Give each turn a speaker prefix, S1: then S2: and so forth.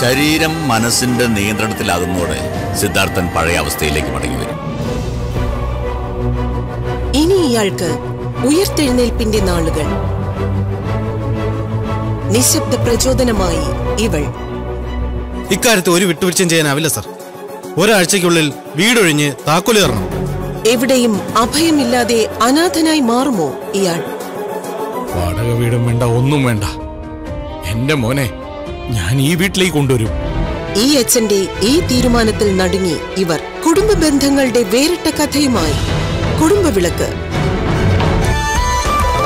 S1: ശരീരം മനസ്സിന്റെ നിയന്ത്രണത്തിലാകുന്നതോടെ സിദ്ധാർത്ഥൻ പഴയ അവസ്ഥയിലേക്ക് മടങ്ങി വരും
S2: ഇനി ഇയാൾക്ക് ഉയർത്തെഴുന്നേൽപ്പിന്റെ നാളുകൾ നിശബ്ദ പ്രചോദനമായി ഇവൾ
S3: ഇക്കാര്യത്ത് ഒരു വിട്ടുവീഴ്ചയും ചെയ്യാനാവില്ല സർ ഒരാഴ്ചയ്ക്കുള്ളിൽ വീടൊഴിഞ്ഞ് താക്കോല് തരണം
S2: എവിടെയും അഭയമില്ലാതെ അനാഥനായി മാറുമോ ഇയാൾ
S3: വാടക വീടും വേണ്ട ഒന്നും വേണ്ട എന്റെ മോനെ ഞാൻ ഈ വീട്ടിലേക്ക് കൊണ്ടുവരും
S2: ഈ അച്ഛന്റെ ഈ തീരുമാനത്തിൽ നടുങ്ങി ഇവർ കുടുംബ ബന്ധങ്ങളുടെ വേറിട്ട കഥയുമായി കുടുംബവിളക്ക്